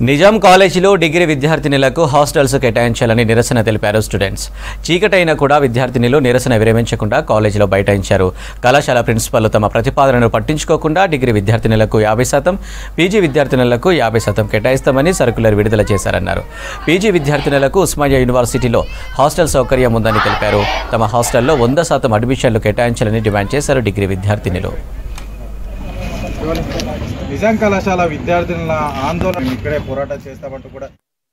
నిజాం కాలేజీలో degree విద్యార్థినులకు hostels కేటాయించాలని నిరసన తెలిపారు స్టూడెంట్స్ చీకటైనా కూడా విద్యార్థినులు నిరసన విరమించకుండా కాలేజీలో బైఠాయించారు కళాశాల ప్రిన్సిపల్ తమ ప్రతిపాదనను పట్టించుకోకుండా డిగ్రీ విద్యార్థినులకు యాభై శాతం పీజీ విద్యార్థినులకు యాభై శాతం కేటాయిస్తామని సర్కులర్ విడుదల చేశారన్నారు పీజీ విద్యార్థినులకు ఉస్మానియా యూనివర్సిటీలో హాస్టల్ సౌకర్యం ఉందని తెలిపారు తమ హాస్టల్లో వంద శాతం అడ్మిషన్లు కేటాయించాలని డిమాండ్ చేశారు డిగ్రీ విద్యార్థినులు నిజాం కళాశాల విద్యార్థుల ఆందోళన ఇక్కడే పోరాటం చేస్తామంటూ కూడా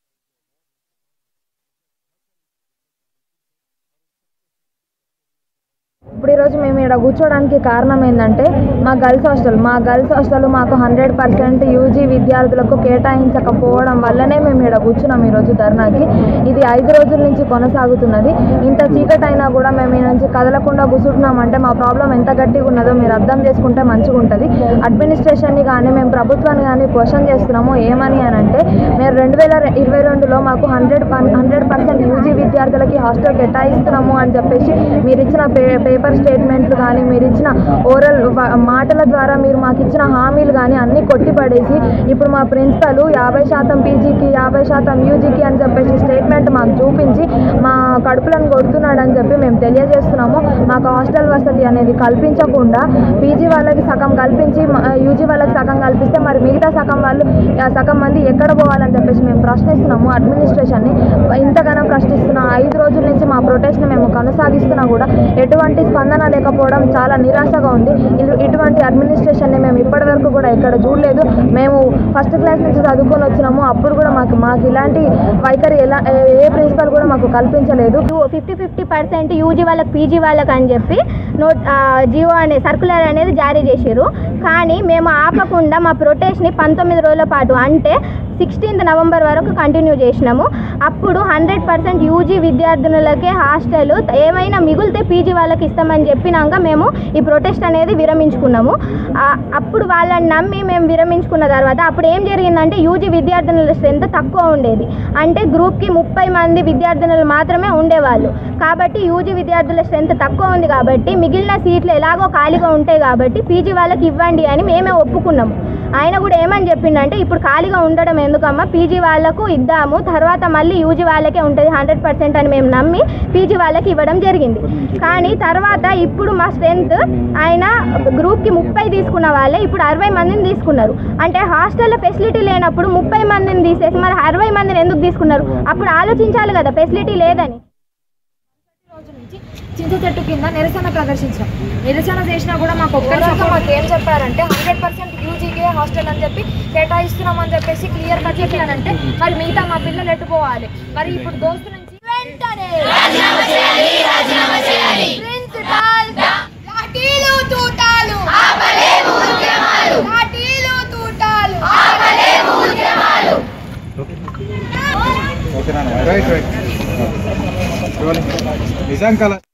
ఇప్పుడు ఈరోజు మేము ఇక్కడ కూర్చోడానికి కారణం ఏంటంటే మా గర్ల్స్ హాస్టల్ మా గర్ల్స్ హాస్టల్ మాకు హండ్రెడ్ పర్సెంట్ యూజీ విద్యార్థులకు కేటాయించకపోవడం వల్లనే మేము ఇక్కడ కూర్చున్నాం ఈరోజు ధర్నాకి ఇది ఐదు రోజుల నుంచి కొనసాగుతున్నది ఇంత చీకటైనా కూడా మేము ఈ నుంచి కదలకుండా కూర్చుంటున్నామంటే మా ప్రాబ్లం ఎంత గట్టిగా ఉన్నదో మీరు అర్థం చేసుకుంటే మంచిగా ఉంటుంది అడ్మినిస్ట్రేషన్ని కానీ మేము ప్రభుత్వాన్ని కానీ క్వశ్చన్ చేస్తున్నాము ఏమని అని అంటే మేము రెండు వేల ఇరవై రెండులో మాకు హండ్రెడ్ హండ్రెడ్ పర్సెంట్ యూజీ విద్యార్థులకి హాస్టల్ కేటాయిస్తున్నాము అని చెప్పేసి మీరు ఇచ్చిన పే పేపర్ స్టేట్మెంట్లు కానీ మీరు ఇచ్చిన ఓరల్ మాటల ద్వారా మీరు మాకు ఇచ్చిన హామీలు కానీ అన్నీ కొట్టిపడేసి ఇప్పుడు మా ప్రిన్సిపల్ యాభై శాతం పీజీకి యాభై శాతం యూజీకి అని చెప్పేసి స్టేట్మెంట్ మాకు చూపించి మా కడుపులను కొడుతున్నాడు అని చెప్పి మేము తెలియజేస్తున్నాము మాకు హాస్టల్ వసతి అనేది కల్పించకుండా పీజీ వాళ్ళకి సగం కల్పించి యూజీ వాళ్ళకి సగం కల్పిస్తే మరి మిగతా సగం వాళ్ళు ఆ సగం మంది ఎక్కడ పోవాలని చెప్పేసి మేము ప్రశ్నిస్తున్నాము అడ్మినిస్ట్రేషన్ని ఇంతగానో ప్రశ్నిస్తున్న ఐదు రోజుల నుంచి మా ప్రొటెస్ట్ మేము కొనసాగిస్తున్నా కూడా ఎటువంటి స్పందన లేకపోవడం చాలా నిరాశగా ఉంది ఇటు- ఇటువంటి అడ్మినిస్ట్రేషన్ని మేము ఇప్పటివరకు కూడా ఎక్కడ చూడలేదు మేము ఫస్ట్ క్లాస్ నుంచి చదువుకొని వచ్చినాము అప్పుడు కూడా మాకు మాకు ఇలాంటి వైఖరి ఎలా ఏ- ఏ ప్రిన్సిపల్ కూడా మాకు కల్పించలేదు ఫిఫ్టీ ఫిఫ్టీ పర్సెంట్ యూజీ వాళ్ళకి పీజీ వాళ్ళకి అని చెప్పి నోట్ ఆ, జియో అనే సర్కులర్ అనేది జారీ చేశారు కానీ మేము ఆపకుండా మా ప్రొటెస్ట్ని పంతొమ్మిది రోజుల పాటు అంటే సిక్స్టీన్త్ నవంబర్ వరకు కంటిన్యూ చేసినాము అప్పుడు హండ్రెడ్ పర్సెంట్ యూజీ విద్యార్థినులకే హాస్టల్ ఏమైనా మిగిలితే పీజీ వాళ్ళకి ఇస్తామని చెప్పినాక మేము ఈ ప్రొటెస్ట్ అనేది విరమించుకున్నాము ఆ, అప్పుడు వాళ్ళని నమ్మి మేము విరమించుకున్న తర్వాత అప్పుడు ఏం జరిగిందంటే యూజీ విద్యార్థినుల స్ట్రెంత్ తక్కువ ఉండేది అంటే గ్రూప్కి ముప్పై మంది విద్యార్థినులు మాత్రమే ఉండేవాళ్ళు కాబట్టి యూజీ విద్యార్థుల స్ట్రెంత్ తక్కువ ఉంది కాబట్టి మిగిలిన సీట్లు ఎలాగో ఖాళీగా ఉంటాయి కాబట్టి పీజీ వాళ్ళకి ఇవ్వండి అని మేమే ఒప్పుకున్నాము ఆయన కూడా ఏమని చెప్పిండంటే ఇప్పుడు ఖాళీగా ఉండడం ఎందుకమ్మా పీజీ వాళ్ళకు ఇద్దాము తర్వాత మళ్ళీ యూజీ వాళ్ళకే ఉంటుంది హండ్రెడ్ పర్సెంట్ అని మేము నమ్మి పీజీ వాళ్ళకి ఇవ్వడం జరిగింది కానీ తర్వాత ఇప్పుడు మా స్ట్రెంత్ ఆయన గ్రూప్కి ముప్పై తీసుకున్న వాళ్ళే ఇప్పుడు అరవై మందిని తీసుకున్నారు అంటే హాస్టల్లో ఫెసిలిటీ లేనప్పుడు ముప్పై మందిని తీసేసి మరి అరవై మందిని ఎందుకు తీసుకున్నారు అప్పుడు ఆలోచించాలి కదా ఫెసిలిటీ లేదని రోజు నుంచి చింత చెట్టు కింద నిరసన ప్రదర్శించాం నిరసన చేసినా కూడా మాకు ఒక్కరిసారి మాకు ఏం చెప్పారంటే హండ్రెడ్ పర్సెంట్ యూజీకే హాస్టల్ అని చెప్పి కేటాయిస్తున్నాం అని చెప్పేసి క్లియర్ కట్ చెప్పానంటే మరి మిగతా మా పిల్లలు ఎట్టుకోవాలి మరి ఇప్పుడు దోస్తు నుంచి వెంటనే ప్రిన్సిపాల్ లాఠీలు తూటాలు ఆపలేము ఉద్యమాలు లాఠీలు తూటాలు ఆపలేము ఉద్యమాలు ఓకేనా రైట్ రైట్ నిజాం కళా